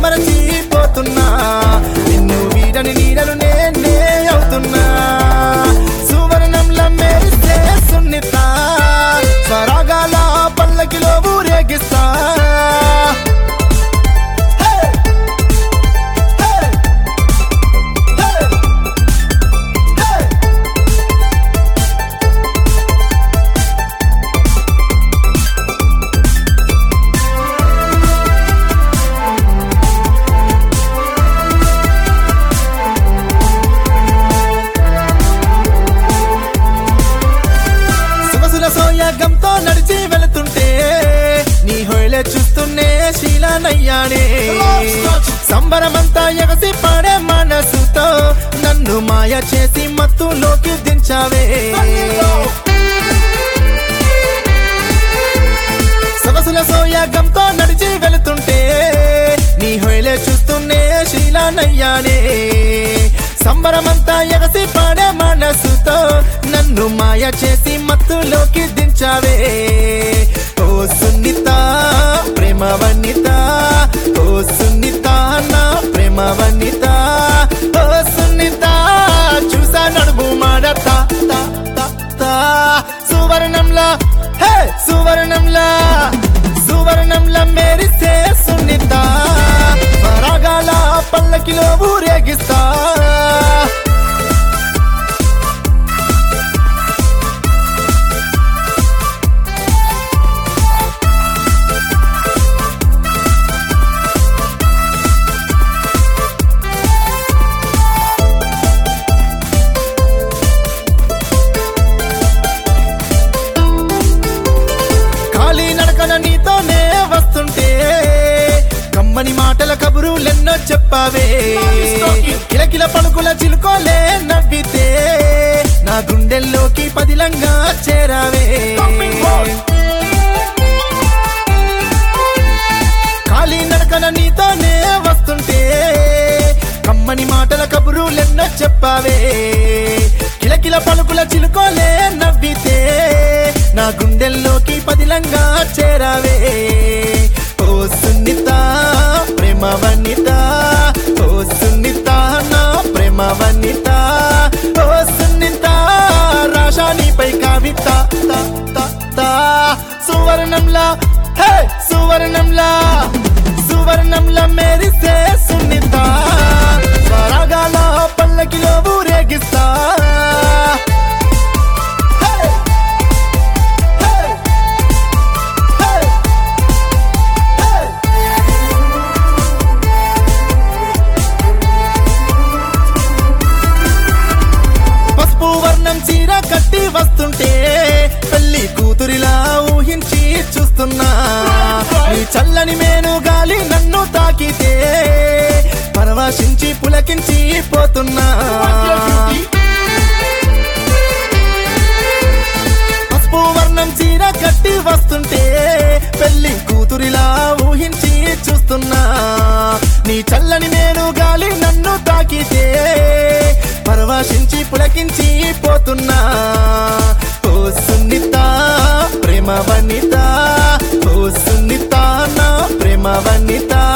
మరచిపోతున్నా నిన్ను వీడని నీడను నేనే అవుతున్నా సువర్ణంల మెరిసే సున్నిత స్వరాగాల పల్లకిలో ఊరేగిస్తా Hey! Hey! Hey! Hey! సొగసుల సోయగంతో నడిచి వెళుతుంటే నీ హొయలే చూస్తూనే శీలానయ్యానే సంబరమంతా ఎగసి పాడే మనసుతో నన్ను మాయ చేసి మత్తులోకి దించావే సొగసుల సోయగంతో నడిచి వెళుతుంటే నీ హొయలే చూస్తూనే శీలానయ్యానే సంబరమంతా ఎగసి పాడే మనసుతో నన్ను మాయ చేసి మత్తులోకి దించావే ఓ సున్నిత ప్రేమ వనిత ఓ సున్నిత నా ప్రేమ వనిత ఓ సున్నిత చూసా నడుము మాడతా తా, తా, తా. సువర్ణంలా హే సువర్ణంలా సువర్ణంలా మెరిసే సున్నిత రాగాల పల్లకిలో ఊరేగిస్తా ఖాళీ నడకన నీతోనే వస్తుంటే కమ్మని మాటల కబురులెన్నో చెప్పావే కిలకిల పలుకుల చిలుకోలే నవ్వితే నా గుండెల్లోకి పదిలంగా చేరావే ఖాళీ నడకన నీతోనే వస్తుంటే కమ్మని మాటల కబురులెన్నో చెప్పావే కిలకిల పలుకుల చిలుకోలే నవ్వితే నా గుండెల్లోకి పదిలంగా చేరావే ఓ సున్నిత ప్రేమ వనిత ఓ సున్నిత నా ప్రేమ వనిత ఓ సున్నిత రాశానిపై కవిత తా, తా, తా. సువర్ణంలా హే సువర్ణంలా సువర్ణంలా మెరిసే సున్నిత స్వరాగాల పల్లకిలో ఊరేగిస్తా Hey! Hey! Hey! Hey! పసుపు వర్ణం చీర కట్టి వస్తుంటే పెళ్లి కూతురిలా ఊహించి చూస్తున్నా నీ చల్లని మేను గాలి నన్ను తాకితే పరవశించి పులకించి పోతున్నా పసుపు వర్ణం చీర కట్టి వస్తుంటే పెళ్లి కూతురిలా ఊహించి చూస్తున్నా నీ చల్లని నేను గాలి నన్ను తాకితే పరవశించి పులకించి పోతున్నా ఓ సున్నిత ప్రేమ వనిత ఓ సున్నిత నా ప్రేమ వనిత